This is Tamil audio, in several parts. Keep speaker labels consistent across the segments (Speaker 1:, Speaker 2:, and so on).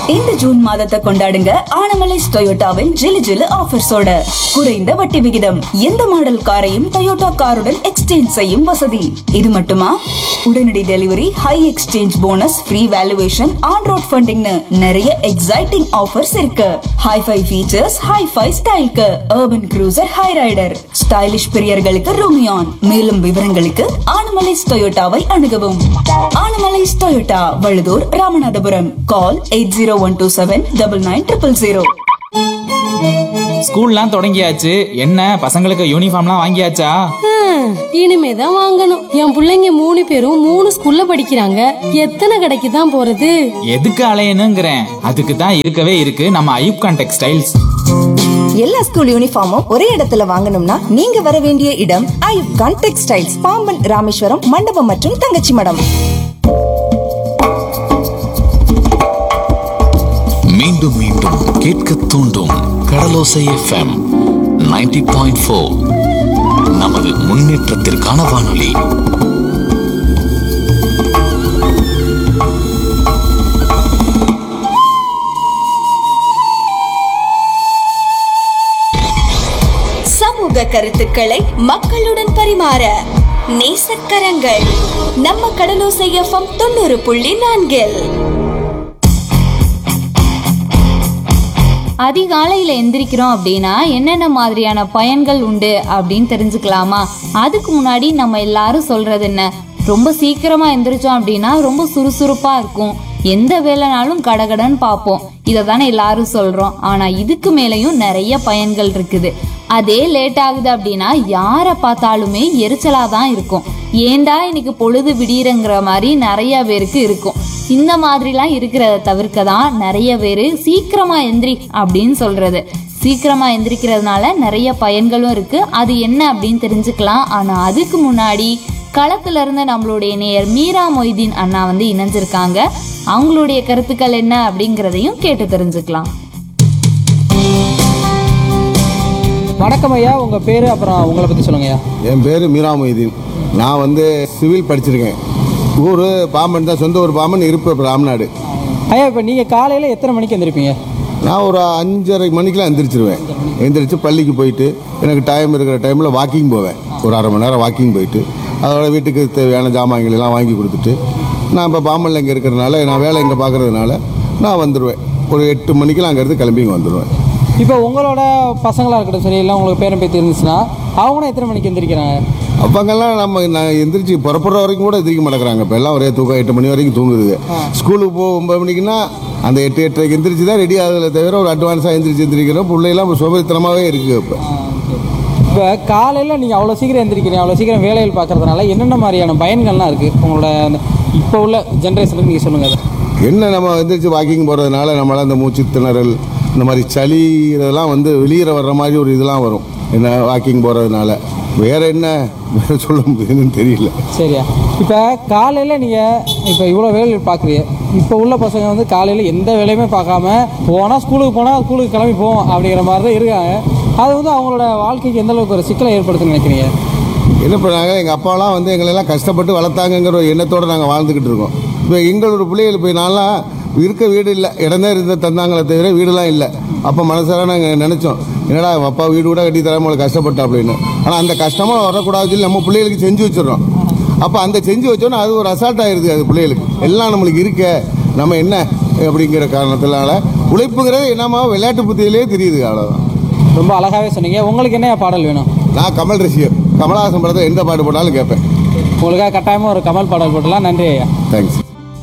Speaker 1: இந்த ஜூன் மாதத்தை கொண்டாடுங்க ஆனமலைஸ் டொயோட்டாவின் ஜிலு ஜிலு ஆஃபர்ஸோட குறைந்த வட்டி விகிதம் எந்த மாடல் காரையும் டொயோட்டா காருடன் எக்ஸ்சேஞ்ச் செய்யும் வசதி இது மட்டுமா உடனடி delivery high exchange bonus free valuation on road ஃபண்டிங்னு நிறைய எக்ஸைட்டிங் ஆஃபர்ஸ் இருக்கு ஹைஃபை ஃபீச்சர்ஸ் ஹைஃபை ஸ்டைல்க்கு urban cruiser Hyryder stylish பிரியர்களுக்கு ரூமியான் மேலும் விவரங்களுக்கு ஆனமலைஸ் டொயோட்டாவை அணுகவும் Anamallais Toyota Vazhudhur Ramanathapuram call eight zero one two seven double nine triple zero
Speaker 2: ஸ்கூல்லாம் தொடங்கியாச்சு என்ன பசங்களுக்கு யூனிஃபார்ம்லாம் வாங்கியாச்சா
Speaker 3: ஹம், இனிமேதான் வாங்கணும் என் புள்ளைங்க மூணு பேரும் மூணு ஸ்கூல்ல படிக்கிறாங்க எத்தனை கடைக்கு தான் போறது
Speaker 2: எதுக்கு அலையணுங்கிறேன் அதுக்கு தான் இருக்கவே இருக்கு நம்ம ஐப்கான் டெக்ஸ்டைல்ஸ்
Speaker 4: எல்லா ஸ்கூல் யூனிஃபார்மும் ஒரே இடத்துல வாங்கணும்னா நீங்க வர வேண்டிய இடம் ஐயூப் கான் டெக்ஸ்டைல்ஸ் பாம்பன் ராமேஸ்வரம் மண்டபம் மற்றும் தங்கச்சி மடம்
Speaker 5: மீண்டும் மீண்டும் கேட்க தூண்டும் கடலோசை எஃப்எம் 90.4 பாயிண்ட் நமது முன்னேற்றத்திற்கான வானொலி
Speaker 6: சமூக கருத்துக்களை மக்களுடன் பரிமாற நேசக்கரங்கள் நம்ம கடலோசை எஃப்எம் தொண்ணூறு புள்ளி நான்கில்
Speaker 7: அதிகாலையில எந்திரிக்கிறோம் அப்படின்னா என்னென்ன மாதிரியான பயன்கள் உண்டு அப்படின்னு தெரிஞ்சுக்கலாமா அதுக்கு முன்னாடி நம்ம எல்லாரும் சொல்றது என்ன ரொம்ப சீக்கிரமா எந்திரிச்சோம் அப்படின்னா ரொம்ப சுறுசுறுப்பா இருக்கும் எந்த வேலைனாலும் கடகடன்னு பார்ப்போம் இதை தானே எல்லாரும் சொல்றோம் ஆனா இதுக்கு மேலேயும் நிறைய பயன்கள் இருக்குது அதே லேட் ஆகுது அப்படின்னா யாரை பார்த்தாலுமே எரிச்சலா தான் இருக்கும் ஏண்டா இன்னைக்கு பொழுது விடியறங்கிற மாதிரி நிறைய பேருக்கு இருக்கும் இந்த மாதிரிலாம் இருக்கிறத தவிர்க்க தான் நிறைய பேர் சீக்கிரமா எந்திரி அப்படின்னு சொல்றது சீக்கிரமா எந்திரிக்கிறதுனால நிறைய பயன்களும் இருக்கு அது என்ன அப்படின்னு தெரிஞ்சுக்கலாம் ஆனா அதுக்கு முன்னாடி களத்துல இருந்து நம்மளுடைய நேயர் மீரா மொய்தீன் அண்ணா வந்து இணைஞ்சிருக்காங்க அவங்களுடைய கருத்துக்கள் என்ன அப்படிங்கறதையும் கேட்டு தெரிஞ்சுக்கலாம்
Speaker 8: வணக்கம் ஐயா உங்க பேரு அப்புறம் உங்களை பத்தி சொல்லுங்க ஐயா
Speaker 9: என் பேர் மீரா மொய்தீன் நான் வந்து சிவில் படிச்சிருக்கேன் ஊர் பாம்பன் தான் சொந்த ஊர் பாம்பன் இருப்பு ராம்நாடு
Speaker 8: ஐயா இப்போ நீங்க காலையில எத்தனை மணிக்கு எந்திருப்பீங்க
Speaker 9: நான் ஒரு அஞ்சரை மணிக்கெலாம் எந்திரிச்சிருவேன் எந்திரிச்சு பள்ளிக்கு போயிட்டு எனக்கு டைம் இருக்கிற டைமில் வாக்கிங் போவேன் ஒரு அரை மணி நேரம் வாக்கிங் போயிட்டு அதோட வீட்டுக்கு தேவையான ஜாமான்கள் எல்லாம் வாங்கி கொடுத்துட்டு நான் இப்போ பாம்பனில் இங்கே இருக்கிறதுனால நான் வேலை இங்கே பார்க்கறதுனால நான் வந்துடுவேன் ஒரு எட்டு மணிக்கெலாம் அங்கேருந்து கிளம்பி இங்கே வந்துடுவேன்
Speaker 8: இப்போ உங்களோட பசங்களா இருக்கட்டும் சரி இல்லை உங்களுக்கு பேரன் பேத்தி இருந்துச்சுன்னா அவங்களும் எத்தனை மணிக்கு எந்திரிக்கிறாங்க
Speaker 9: அப்பங்கெல்லாம் நம்ம நான் எந்திரிச்சு புறப்படுற வரைக்கும் கூட எந்திரிக்க மாட்டேங்கிறாங்க இப்போ எல்லாம் ஒரே தூக்கம் எட்டு மணி வரைக்கும் தூங்குதுங்க ஸ்கூலுக்கு போக ஒன்பது மணிக்குன்னா அந்த எட்டு எட்டரைக்கு எந்திரிச்சு தான் ரெடி ஆகுதுல தவிர ஒரு அட்வான்ஸாக எந்திரிச்சு எந்திரிக்கிறோம் பிள்ளைலாம் இப்போ சோபரித்தனமாகவே இருக்குது இப்போ
Speaker 8: இப்போ காலையில் நீங்கள் அவ்வளோ சீக்கிரம் எந்திரிக்கிறீங்க அவ்வளோ சீக்கிரம் வேலைகள் பார்க்கறதுனால என்னென்ன மாதிரியான பயன்கள்லாம் இருக்குது உங்களோட அந்த இப்போ உள்ள ஜென்ரேஷனுக்கு நீங்கள் சொல்லுங்கள் அதை
Speaker 9: என்ன நம்ம எந்திரிச்சு வாக்கிங் போகிறதுனால நம்மளால் அந்த மூச்சு திணறல் இந்த மாதிரி சளி இதெல்லாம் வந்து வெளியே வர்ற மாதிரி ஒரு இதெல்லாம் வரும் என்ன வாக்கிங் போகிறதுனால வேற என்ன வேற சொல்ல முடியுதுன்னு தெரியல
Speaker 8: சரியா இப்போ காலையில் நீங்கள் இப்போ இவ்வளோ வேலைகள் பார்க்குறீங்க இப்போ உள்ள பசங்க வந்து காலையில் எந்த வேலையுமே பார்க்காம போனால் ஸ்கூலுக்கு போனால் ஸ்கூலுக்கு கிளம்பி போவோம் அப்படிங்கிற மாதிரி தான் இருக்காங்க அது வந்து அவங்களோட வாழ்க்கைக்கு எந்த அளவுக்கு ஒரு சிக்கலை ஏற்படுத்துன்னு நினைக்கிறீங்க
Speaker 9: என்ன பண்ணாங்க எங்கள் அப்பாலாம் வந்து எங்களெல்லாம் கஷ்டப்பட்டு வளர்த்தாங்கங்கிற ஒரு எண்ணத்தோடு நாங்கள் வாழ்ந்துக்கிட்டு இருக்கோம் இப்போ எங்களோட பிள்ளைகள் போய் நான்லாம் இருக்க வீடு இல்லை இடம் தான் இருந்த தந்தாங்களே தவிர வீடுலாம் இல்லை அப்போ மனசார நாங்கள் நினச்சோம் என்னடா அவன் அப்பா வீடு கூட கட்டி தராமல் கஷ்டப்பட்டா அப்படின்னு ஆனால் அந்த கஷ்டமாக வரக்கூடாது சொல்லி நம்ம பிள்ளைகளுக்கு செஞ்சு வச்சிடறோம் அப்போ அந்த செஞ்சு வச்சோன்னா அது ஒரு அசால்ட் ஆயிடுது அது பிள்ளைகளுக்கு எல்லாம் நம்மளுக்கு இருக்க நம்ம என்ன அப்படிங்கிற காரணத்தினால உழைப்புங்கிறது என்னமா விளையாட்டு புத்தியிலே தெரியுது அவ்வளோதான்
Speaker 8: ரொம்ப அழகாகவே சொன்னீங்க உங்களுக்கு என்ன பாடல் வேணும்
Speaker 9: நான் கமல் ரசிகர் கமலஹாசன் படத்தை எந்த பாட்டு போட்டாலும் கேட்பேன்
Speaker 8: உங்களுக்காக கட்டாயமாக ஒரு கமல் பாடல் போட்டலாம் நன்றி ஐயா
Speaker 9: தேங்க்ஸ்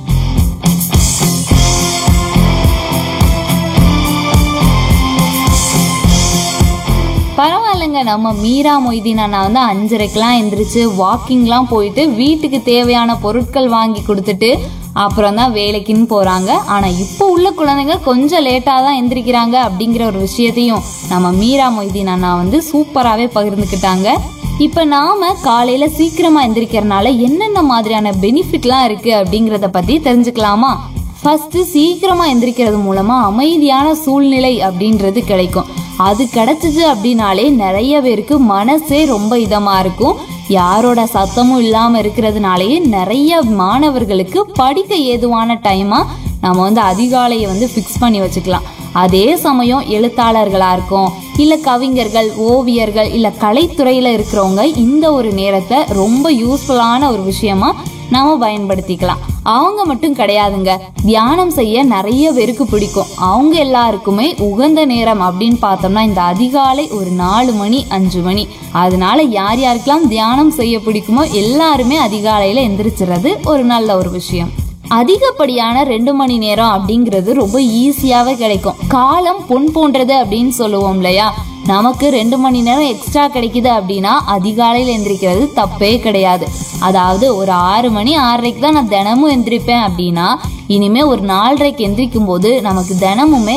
Speaker 7: பரவாயில்லைங்க நம்ம மீரா மொய்தீன் அண்ணா வந்து அஞ்சரைக்கெல்லாம் எந்திரிச்சு வாக்கிங்லாம் போயிட்டு வீட்டுக்கு தேவையான பொருட்கள் வாங்கி கொடுத்துட்டு அப்புறம் தான் வேலைக்குன்னு போறாங்க ஆனா இப்போ உள்ள குழந்தைங்க கொஞ்சம் லேட்டா தான் எந்திரிக்கிறாங்க அப்படிங்கிற ஒரு விஷயத்தையும் நம்ம மீரா மொய்தீன் அண்ணா வந்து சூப்பராகவே பகிர்ந்துக்கிட்டாங்க இப்போ நாம காலையில சீக்கிரமா எந்திரிக்கிறனால என்னென்ன மாதிரியான பெனிஃபிட்லாம் இருக்கு அப்படிங்கிறத பத்தி தெரிஞ்சுக்கலாமா ஃபர்ஸ்ட் சீக்கிரமா எந்திரிக்கிறது மூலமா அமைதியான சூழ்நிலை அப்படின்றது கிடைக்கும் அது கிடைச்சிச்சு அப்படின்னாலே நிறைய பேருக்கு மனசே ரொம்ப இதமா இருக்கும் யாரோட சத்தமும் இல்லாம இருக்கிறதுனாலயே நிறைய மாணவர்களுக்கு படிக்க ஏதுவான டைமா நம்ம வந்து அதிகாலையை வந்து ஃபிக்ஸ் பண்ணி வச்சுக்கலாம் அதே சமயம் எழுத்தாளர்களாக இருக்கும் இல்லை கவிஞர்கள் ஓவியர்கள் இல்லை கலைத்துறையில் இருக்கிறவங்க இந்த ஒரு நேரத்தை ரொம்ப யூஸ்ஃபுல்லான ஒரு விஷயமா நாம பயன்படுத்திக்கலாம் அவங்க மட்டும் கிடையாதுங்க தியானம் செய்ய நிறைய பேருக்கு பிடிக்கும் அவங்க எல்லாருக்குமே உகந்த நேரம் அப்படின்னு பார்த்தோம்னா இந்த அதிகாலை ஒரு நாலு மணி அஞ்சு மணி அதனால யார் யாருக்கெல்லாம் தியானம் செய்ய பிடிக்குமோ எல்லாருமே அதிகாலையில எந்திரிச்சிடுறது ஒரு நல்ல ஒரு விஷயம் அதிகப்படியான ரெண்டு மணி நேரம் அப்படிங்கிறது ரொம்ப ஈஸியாவே கிடைக்கும் காலம் பொன் போன்றது அப்படின்னு சொல்லுவோம் இல்லையா நமக்கு ரெண்டு மணி நேரம் எக்ஸ்ட்ரா கிடைக்குது அப்படின்னா அதிகாலையில் எந்திரிக்கிறது தப்பே கிடையாது அதாவது ஒரு ஆறு மணி ஆறரைக்கு தான் நான் தினமும் எந்திரிப்பேன் அப்படின்னா இனிமே ஒரு நாலரைக்கு எந்திரிக்கும் போது நமக்கு தினமுமே